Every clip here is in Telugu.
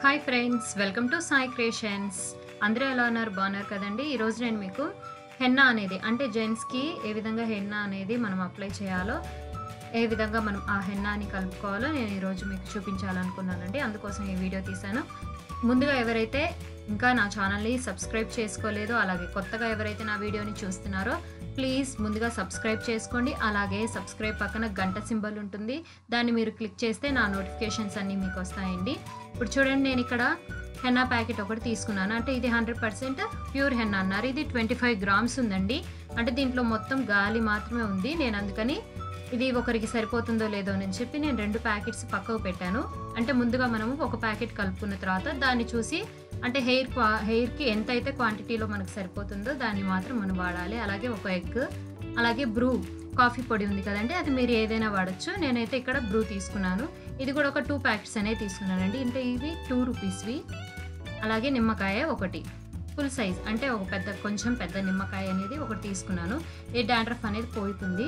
hi friends welcome to Sai creations అందరూ ఎలా ఉన్నారు బాగున్నారు కదండి ఈరోజు నేను మీకు హెన్నా అనేది అంటే జెంట్స్కి ఏ విధంగా హెన్నా అనేది మనం అప్లై చేయాలో ఏ విధంగా మనం ఆ హెన్నాని కలుపుకోవాలో నేను ఈరోజు మీకు చూపించాలనుకున్నానండి అందుకోసం ఈ వీడియో తీశాను ముందుగా ఎవరైతే ఇంకా నా ఛానల్ని సబ్స్క్రైబ్ చేసుకోలేదో అలాగే కొత్తగా ఎవరైతే నా వీడియోని చూస్తున్నారో ప్లీజ్ ముందుగా సబ్స్క్రైబ్ చేసుకోండి అలాగే సబ్స్క్రైబ్ పక్కన గంట సింబల్ ఉంటుంది దాన్ని మీరు క్లిక్ చేస్తే నా నోటిఫికేషన్స్ అన్నీ మీకు వస్తాయండి ఇప్పుడు చూడండి నేను ఇక్కడ హెన్నా ప్యాకెట్ ఒకటి తీసుకున్నాను అంటే ఇది హండ్రెడ్ పర్సెంట్ ప్యూర్ హెన్నా అన్నారు ఇది ట్వంటీ ఫైవ్ గ్రామ్స్ ఉందండి అంటే దీంట్లో మొత్తం గాలి మాత్రమే ఉంది నేను అందుకని ఇది ఒకరికి సరిపోతుందో లేదో అని చెప్పి నేను రెండు ప్యాకెట్స్ పక్కకు పెట్టాను అంటే ముందుగా మనము ఒక ప్యాకెట్ కలుపుకున్న తర్వాత దాన్ని చూసి అంటే హెయిర్ క్వా హెయిర్కి ఎంత అయితే క్వాంటిటీలో మనకు సరిపోతుందో దాన్ని మాత్రం మనం వాడాలి అలాగే ఒక ఎగ్ అలాగే బ్రూ కాఫీ పొడి ఉంది కదండి అది మీరు ఏదైనా వాడచ్చు నేనైతే ఇక్కడ బ్రూ తీసుకున్నాను ఇది కూడా ఒక టూ ప్యాకెట్స్ అనేవి తీసుకున్నానండి అంటే ఇవి టూ రూపీస్వి అలాగే నిమ్మకాయ ఒకటి ఫుల్ సైజ్ అంటే ఒక పెద్ద కొంచెం పెద్ద నిమ్మకాయ అనేది ఒకటి తీసుకున్నాను ఈ డాండ్రఫ్ అనేది పోతుంది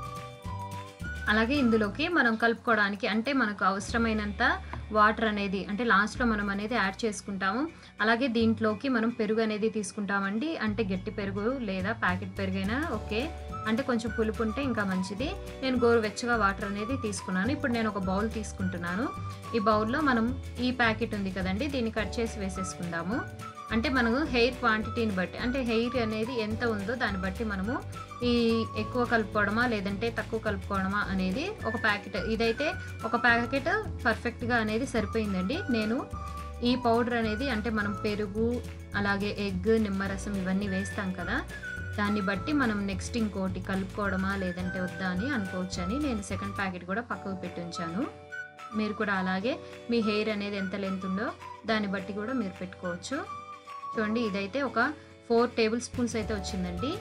అలాగే ఇందులోకి మనం కలుపుకోవడానికి అంటే మనకు అవసరమైనంత వాటర్ అనేది అంటే లాస్ట్లో మనం అనేది యాడ్ చేసుకుంటాము అలాగే దీంట్లోకి మనం పెరుగు అనేది తీసుకుంటామండి అంటే గట్టి పెరుగు లేదా ప్యాకెట్ పెరుగైనా ఓకే అంటే కొంచెం పులుపు ఉంటే ఇంకా మంచిది నేను గోరువెచ్చగా వాటర్ అనేది తీసుకున్నాను ఇప్పుడు నేను ఒక బౌల్ తీసుకుంటున్నాను ఈ బౌల్లో మనం ఈ ప్యాకెట్ ఉంది కదండి దీన్ని కట్ చేసి వేసేసుకుందాము అంటే మనము హెయిర్ క్వాంటిటీని బట్టి అంటే హెయిర్ అనేది ఎంత ఉందో దాన్ని బట్టి మనము ఈ ఎక్కువ కలుపుకోవడమా లేదంటే తక్కువ కలుపుకోవడమా అనేది ఒక ప్యాకెట్ ఇదైతే ఒక ప్యాకెట్ పర్ఫెక్ట్గా అనేది సరిపోయిందండి నేను ఈ పౌడర్ అనేది అంటే మనం పెరుగు అలాగే ఎగ్ నిమ్మరసం ఇవన్నీ వేస్తాం కదా దాన్ని బట్టి మనం నెక్స్ట్ ఇంకోటి కలుపుకోవడమా లేదంటే వద్దా అని అనుకోవచ్చు అని నేను సెకండ్ ప్యాకెట్ కూడా పక్కకు పెట్టి ఉంచాను మీరు కూడా అలాగే మీ హెయిర్ అనేది ఎంత లెంత్ ఉందో దాన్ని బట్టి కూడా మీరు పెట్టుకోవచ్చు చూడండి ఇదైతే ఒక ఫోర్ టేబుల్ స్పూన్స్ అయితే వచ్చిందండి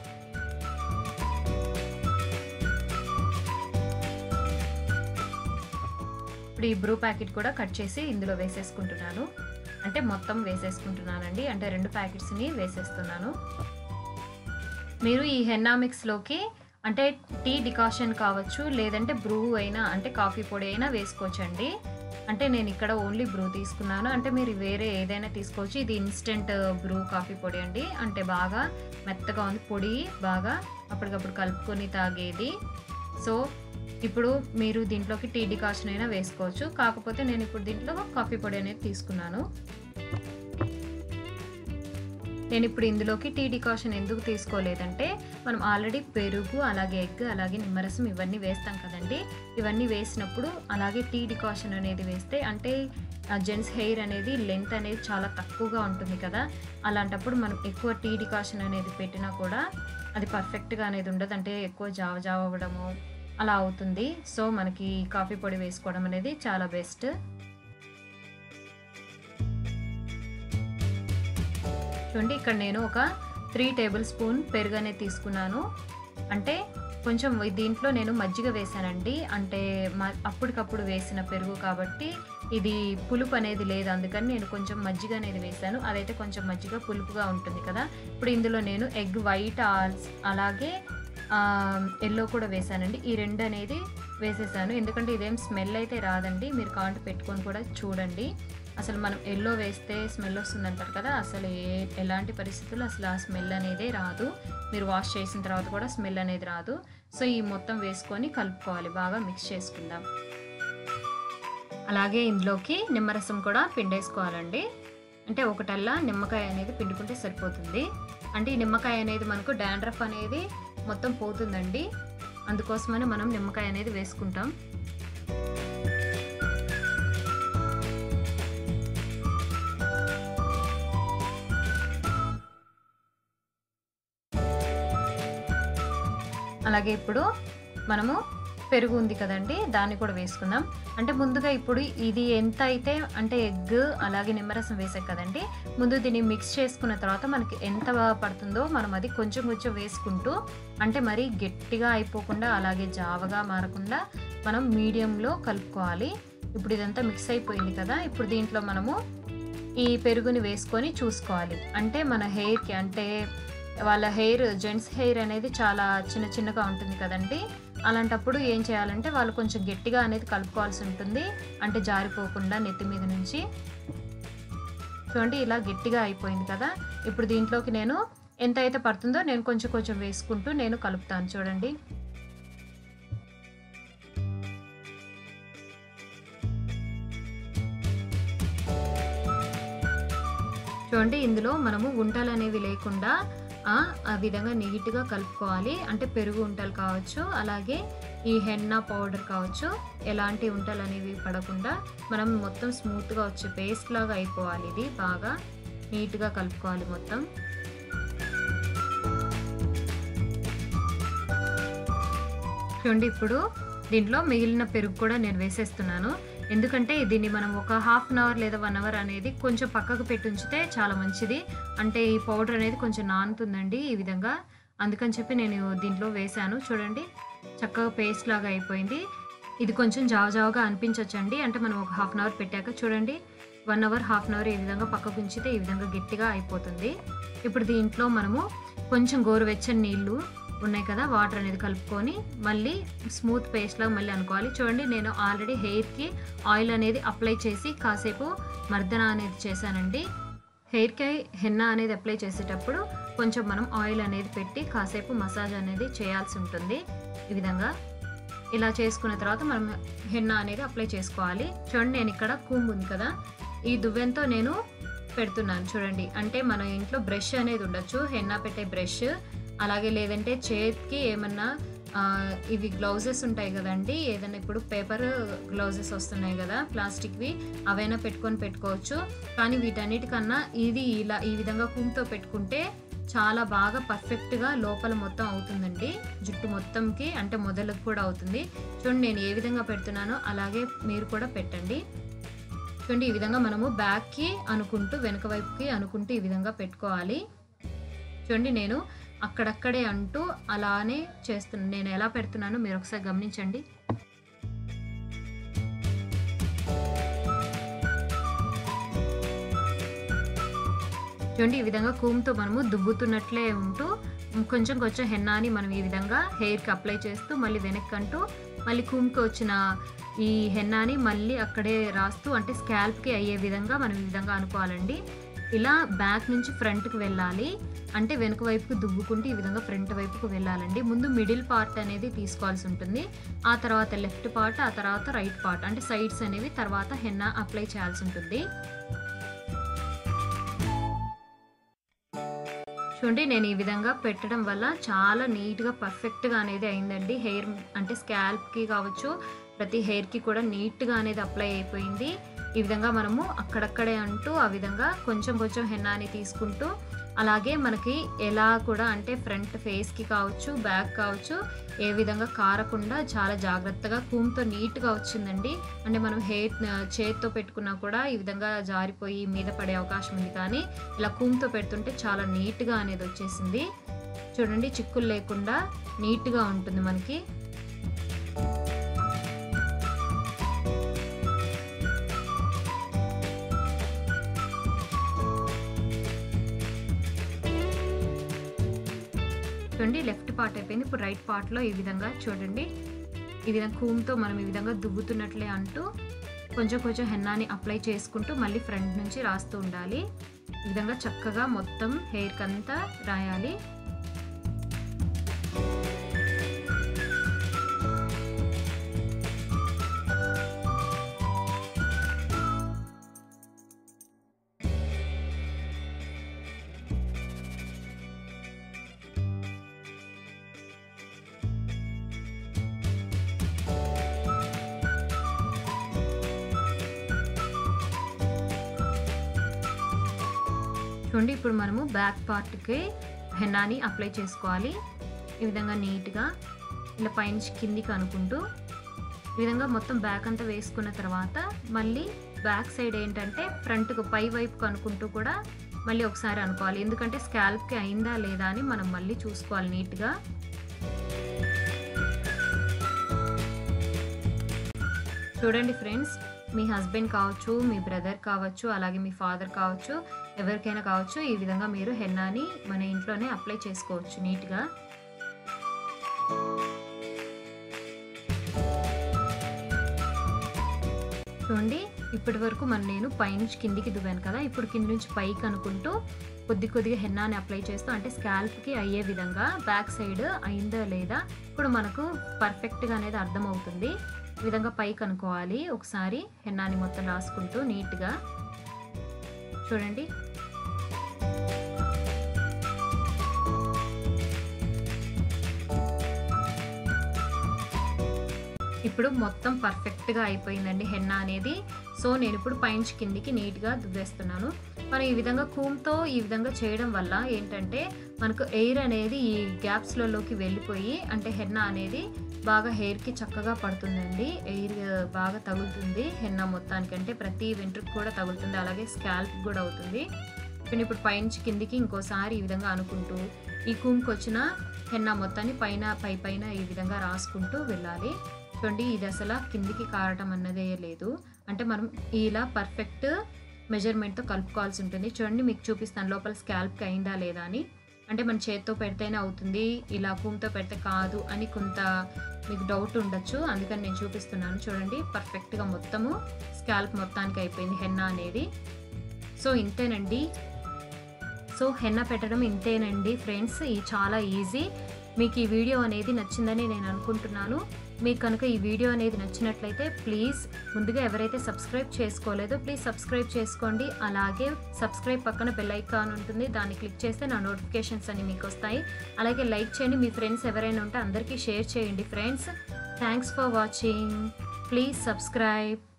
ఇప్పుడు ఈ బ్రూ ప్యాకెట్ కూడా కట్ చేసి ఇందులో వేసేసుకుంటున్నాను అంటే మొత్తం వేసేసుకుంటున్నానండి అంటే రెండు ప్యాకెట్స్ని వేసేస్తున్నాను మీరు ఈ హెన్నా మిక్స్లోకి అంటే టీ డికాషన్ కావచ్చు లేదంటే బ్రూ అయినా అంటే కాఫీ పొడి అయినా వేసుకోవచ్చండి అంటే నేను ఇక్కడ ఓన్లీ బ్రూ తీసుకున్నాను అంటే మీరు వేరే ఏదైనా తీసుకోవచ్చు ఇది ఇన్స్టెంట్ బ్రూ కాఫీ పొడి అండి అంటే బాగా మెత్తగా ఉంది పొడి బాగా అప్పటికప్పుడు కలుపుకొని తాగేది సో ఇప్పుడు మీరు దీంట్లోకి టీ డికాషన్ అయినా వేసుకోవచ్చు కాకపోతే నేను ఇప్పుడు దీంట్లో కాఫీ పొడి అనేది తీసుకున్నాను నేను ఇప్పుడు ఇందులోకి టీ డికాషన్ ఎందుకు తీసుకోలేదంటే మనం ఆల్రెడీ పెరుగు అలాగే ఎగ్ అలాగే నిమ్మరసం ఇవన్నీ వేస్తాం కదండి ఇవన్నీ వేసినప్పుడు అలాగే టీ డికాషన్ అనేది వేస్తే అంటే జెంట్స్ హెయిర్ అనేది లెంత్ అనేది చాలా తక్కువగా ఉంటుంది కదా అలాంటప్పుడు మనం ఎక్కువ టీ డికాషన్ అనేది పెట్టినా కూడా అది పర్ఫెక్ట్గా అనేది ఉండదు అంటే ఎక్కువ జావ జావ అవ్వడము అలా అవుతుంది సో మనకి కాఫీ పొడి వేసుకోవడం అనేది చాలా బెస్ట్ చూడండి ఇక్కడ నేను ఒక త్రీ టేబుల్ స్పూన్ పెరుగు అనేది తీసుకున్నాను అంటే కొంచెం దీంట్లో నేను మజ్జిగ వేసానండి అంటే అప్పటికప్పుడు వేసిన పెరుగు కాబట్టి ఇది పులుపు అనేది లేదు అందుకని నేను కొంచెం మజ్జిగ అనేది వేసాను అదైతే కొంచెం మజ్జిగ పులుపుగా ఉంటుంది కదా ఇప్పుడు ఇందులో నేను ఎగ్ వైట్ అలాగే ఎల్లో కూడా వేసానండి ఈ రెండు అనేది వేసేసాను ఎందుకంటే ఇదేం స్మెల్ అయితే రాదండి మీరు కాంట పెట్టుకొని కూడా చూడండి అసలు మనం ఎల్లో వేస్తే స్మెల్ వస్తుంది అంటారు కదా అసలు ఏ ఎలాంటి పరిస్థితుల్లో అసలు ఆ స్మెల్ అనేది రాదు మీరు వాష్ చేసిన తర్వాత కూడా స్మెల్ అనేది రాదు సో ఈ మొత్తం వేసుకొని కలుపుకోవాలి బాగా మిక్స్ చేసుకుందాం అలాగే ఇందులోకి నిమ్మరసం కూడా పిండేసుకోవాలండి అంటే ఒకటల్లా నిమ్మకాయ అనేది పిండుకుంటే సరిపోతుంది అంటే ఈ నిమ్మకాయ అనేది మనకు డాండ్రఫ్ అనేది మొత్తం పోతుందండి అందుకోసమని మనం నిమ్మకాయ అనేది వేసుకుంటాం అలాగే ఇప్పుడు మనము పెరుగు ఉంది కదండి దాన్ని కూడా వేసుకుందాం అంటే ముందుగా ఇప్పుడు ఇది ఎంత అయితే అంటే ఎగ్ అలాగే నిమ్మరసం వేసాం కదండి ముందు దీన్ని మిక్స్ చేసుకున్న తర్వాత మనకి ఎంత పడుతుందో మనం అది కొంచెం కొంచెం వేసుకుంటూ అంటే మరీ గట్టిగా అయిపోకుండా అలాగే జావగా మారకుండా మనం మీడియంలో కలుపుకోవాలి ఇప్పుడు ఇదంతా మిక్స్ అయిపోయింది కదా ఇప్పుడు దీంట్లో మనము ఈ పెరుగుని వేసుకొని చూసుకోవాలి అంటే మన హెయిర్కి అంటే వాళ్ళ హెయిర్ జెంట్స్ హెయిర్ అనేది చాలా చిన్న చిన్నగా ఉంటుంది కదండి అలాంటప్పుడు ఏం చేయాలంటే వాళ్ళు కొంచెం గట్టిగా అనేది కలుపుకోవాల్సి ఉంటుంది అంటే జారిపోకుండా నెత్తి మీద నుంచి చూడండి ఇలా గట్టిగా అయిపోయింది కదా ఇప్పుడు దీంట్లోకి నేను ఎంత అయితే పడుతుందో నేను కొంచెం కొంచెం వేసుకుంటూ నేను కలుపుతాను చూడండి చూడండి ఇందులో మనము ఉంటలు అనేవి లేకుండా ఆ ఆ విధంగా నీట్గా కలుపుకోవాలి అంటే పెరుగు ఉంటలు కావచ్చు అలాగే ఈ హెన్నా పౌడర్ కావచ్చు ఎలాంటి ఉంటలు అనేవి పడకుండా మనం మొత్తం స్మూత్గా వచ్చే పేస్ట్ లాగా అయిపోవాలి ఇది బాగా నీట్గా కలుపుకోవాలి మొత్తం చూడండి ఇప్పుడు దీంట్లో మిగిలిన పెరుగు కూడా నేను వేసేస్తున్నాను ఎందుకంటే దీన్ని మనం ఒక హాఫ్ అన్ అవర్ లేదా వన్ అవర్ అనేది కొంచెం పక్కకు పెట్టి ఉంచితే చాలా మంచిది అంటే ఈ పౌడర్ అనేది కొంచెం నానుతుందండి ఈ విధంగా అందుకని చెప్పి నేను దీంట్లో వేశాను చూడండి చక్కగా పేస్ట్ లాగా అయిపోయింది ఇది కొంచెం జావజావగా అనిపించవచ్చండి అంటే మనం ఒక హాఫ్ అన్ అవర్ పెట్టాక చూడండి one hour half an hour ఈ విధంగా పక్కకు ఉంచితే ఈ విధంగా గట్టిగా అయిపోతుంది ఇప్పుడు దీంట్లో మనము కొంచెం గోరువెచ్చని నీళ్ళు ఉన్నాయి కదా వాటర్ అనేది కలుపుకొని మళ్ళీ స్మూత్ పేస్ట్ లాగా మళ్ళీ అనుకోవాలి చూడండి నేను ఆల్రెడీ హెయిర్కి ఆయిల్ అనేది అప్లై చేసి కాసేపు మర్దన అనేది చేశానండి హెయిర్కి హెన్నా అనేది అప్లై చేసేటప్పుడు కొంచెం మనం ఆయిల్ అనేది పెట్టి కాసేపు మసాజ్ అనేది చేయాల్సి ఉంటుంది ఈ విధంగా ఇలా చేసుకున్న తర్వాత మనం హెన్నా అనేది అప్లై చేసుకోవాలి చూడండి నేను ఇక్కడ కూంబ్ ఉంది కదా ఈ దువ్వెంతో నేను పెడుతున్నాను చూడండి అంటే మన ఇంట్లో బ్రష్ అనేది ఉండొచ్చు హెన్నా పెట్టే బ్రష్ అలాగే లేదంటే చేతికి ఏమన్నా ఆ, ఇవి గ్లౌజెస్ ఉంటాయి కదండి ఏదైనా ఇప్పుడు పేపర్ గ్లౌజెస్ వస్తున్నాయి కదా ప్లాస్టిక్వి అవైనా పెట్టుకొని పెట్టుకోవచ్చు కానీ వీటన్నిటికన్నా ఇది ఇలా ఈ విధంగా కుంతో పెట్టుకుంటే చాలా బాగా పర్ఫెక్ట్గా లోపల మొత్తం అవుతుందండి జుట్టు మొత్తంకి అంటే మొదలకు కూడా అవుతుంది చూడండి నేను ఏ విధంగా పెడుతున్నానో అలాగే మీరు కూడా పెట్టండి చూడండి ఈ విధంగా మనము బ్యాక్కి అనుకుంటూ వెనక వైపుకి అనుకుంటూ ఈ విధంగా పెట్టుకోవాలి చూడండి నేను అక్కడక్కడే అంటూ అలానే చేస్తున్నాను నేను ఎలా పెడుతున్నానో మీరు ఒకసారి గమనించండి చూడండి ఈ విధంగా కూమ్తో మనము దుబ్బుతున్నట్లే ఉంటూ కొంచెం కొంచెం హెన్నాని మనం ఈ విధంగా హెయిర్కి అప్లై చేస్తూ మళ్ళీ వెనక్కి అంటూ మళ్ళీ కూమ్కి వచ్చిన ఈ హెన్నాని మళ్ళీ అక్కడే రాస్తూ అంటే స్కాల్ప్కి అయ్యే విధంగా మనం ఈ విధంగా అనుకోవాలండి ఇలా బ్యాక్ నుంచి ఫ్రంట్కి వెళ్ళాలి అంటే వెనుక వైపుకు దువ్వుకుంటూ ఈ విధంగా ఫ్రంట్ వైపుకు వెళ్ళాలండి ముందు మిడిల్ పార్ట్ అనేది తీసుకోవాల్సి ఉంటుంది ఆ తర్వాత లెఫ్ట్ పార్ట్ ఆ తర్వాత రైట్ పార్ట్ అంటే సైడ్స్ అనేవి తర్వాత హెన్నా అప్లై చేయాల్సి ఉంటుంది చూడండి నేను ఈ విధంగా పెట్టడం వల్ల చాలా నీట్గా పర్ఫెక్ట్గా అనేది అయిందండి హెయిర్ అంటే స్కాల్ప్కి కావచ్చు ప్రతి హెయిర్కి కూడా నీట్గా అనేది అప్లై అయిపోయింది ఈ విధంగా మనము అక్కడక్కడే అంటూ ఆ విధంగా కొంచెం కొంచెం హెన్నాని తీసుకుంటూ అలాగే మనకి ఎలా కూడా అంటే ఫ్రంట్ ఫేస్కి కావచ్చు బ్యాక్ కావచ్చు ఏ విధంగా కారకుండా చాలా జాగ్రత్తగా కూమ్తో నీట్గా వచ్చిందండి అంటే మనం హెయిర్ చేత్తో పెట్టుకున్నా కూడా ఈ విధంగా జారిపోయి మీద పడే అవకాశం ఉంది కానీ ఇలా కూమ్తో పెడుతుంటే చాలా నీట్గా అనేది వచ్చేసింది చూడండి చిక్కులు లేకుండా నీట్గా ఉంటుంది మనకి చూడండి లెఫ్ట్ పార్ట్ అయిపోయింది ఇప్పుడు రైట్ పార్ట్లో ఈ విధంగా చూడండి ఈ విధంగా కూమ్తో మనం ఈ విధంగా దువ్వుతున్నట్లే అంటూ కొంచెం కొంచెం హెన్నాని అప్లై చేసుకుంటూ మళ్ళీ ఫ్రంట్ నుంచి రాస్తూ ఉండాలి ఈ విధంగా చక్కగా మొత్తం హెయిర్కి అంతా రాయాలి చూడండి ఇప్పుడు మనము బ్యాక్ పార్ట్కి హెన్నాని అప్లై చేసుకోవాలి ఈ విధంగా నీట్గా ఇలా పైనుంచి కిందికి అనుకుంటూ ఈ విధంగా మొత్తం బ్యాక్ అంతా వేసుకున్న తర్వాత మళ్ళీ బ్యాక్ సైడ్ ఏంటంటే ఫ్రంట్కు పై వైపుకు అనుకుంటూ కూడా మళ్ళీ ఒకసారి అనుకోవాలి ఎందుకంటే స్కాల్ప్కి అయిందా లేదా అని మనం మళ్ళీ చూసుకోవాలి నీట్గా చూడండి ఫ్రెండ్స్ మీ హస్బెండ్ కావచ్చు మీ బ్రదర్ కావచ్చు అలాగే మీ ఫాదర్ కావచ్చు ఎవరికైనా కావచ్చు ఈ విధంగా మీరు హెన్నాని మన ఇంట్లోనే అప్లై చేసుకోవచ్చు నీట్గా చూడండి ఇప్పటి వరకు మరి నేను పైనుంచి కిందికి దువ్వాను కదా ఇప్పుడు కింది నుంచి పైకి అనుకుంటూ కొద్ది కొద్దిగా హెన్నాని అప్లై చేస్తూ అంటే స్కాల్ప్కి అయ్యే విధంగా బ్యాక్ సైడ్ అయిందా లేదా ఇప్పుడు మనకు పర్ఫెక్ట్గా అనేది అర్థమవుతుంది ఈ విధంగా పైకి అనుకోవాలి ఒకసారి హెన్నాని మొత్తం రాసుకుంటూ నీట్గా చూడండి ఇప్పుడు మొత్తం పర్ఫెక్ట్గా అయిపోయిందండి హెన్నా అనేది సో నేను ఇప్పుడు పైనుంచి కిందికి నీట్గా దువ్వేస్తున్నాను మనం ఈ విధంగా కూమ్తో ఈ విధంగా చేయడం వల్ల ఏంటంటే మనకు ఎయిర్ అనేది ఈ గ్యాప్స్లలోకి వెళ్ళిపోయి అంటే హెన్నా అనేది బాగా హెయిర్కి చక్కగా పడుతుందండి ఎయిర్ బాగా తగులుతుంది హెన్నా మొత్తానికి అంటే ప్రతి వెంట్రుకు కూడా తగులుతుంది అలాగే స్కాల్ప్ కూడా అవుతుంది నేను ఇప్పుడు పైనుంచి కిందికి ఇంకోసారి ఈ విధంగా అనుకుంటూ ఈ కూమ్కి వచ్చిన హెన్నా మొత్తాన్ని పైన పై పైన ఈ విధంగా రాసుకుంటూ వెళ్ళాలి చూడండి ఇది అసలు కిందికి కారటం అన్నదే లేదు అంటే మనం ఇలా పర్ఫెక్ట్ మెజర్మెంట్తో కలుపుకోవాల్సి ఉంటుంది చూడండి మీకు చూపిస్తాను లోపల స్కాల్ప్కి అయిందా లేదా అని అంటే మన చేత్తో పెడితేనే అవుతుంది ఇలా కూమ్తో పెడితే కాదు అని కొంత మీకు డౌట్ ఉండొచ్చు అందుకని నేను చూపిస్తున్నాను చూడండి పర్ఫెక్ట్గా మొత్తము స్కాల్ప్ మొత్తానికి అయిపోయింది హెన్నా అనేది సో ఇంతేనండి సో హెన్న పెట్టడం ఇంతేనండి ఫ్రెండ్స్ ఇది చాలా ఈజీ మీకు ఈ వీడియో అనేది నచ్చిందని నేను అనుకుంటున్నాను మీకు కనుక ఈ వీడియో అనేది నచ్చినట్లయితే ప్లీజ్ ముందుగా ఎవరైతే సబ్స్క్రైబ్ చేసుకోలేదో ప్లీజ్ సబ్స్క్రైబ్ చేసుకోండి అలాగే సబ్స్క్రైబ్ పక్కన బెల్ ఐకాన్ ఉంటుంది దాన్ని క్లిక్ చేస్తే నా నోటిఫికేషన్స్ అన్ని మీకు వస్తాయి అలాగే లైక్ చేయండి మీ ఫ్రెండ్స్ ఎవరైనా ఉంటే అందరికీ షేర్ చేయండి friends thanks for watching please subscribe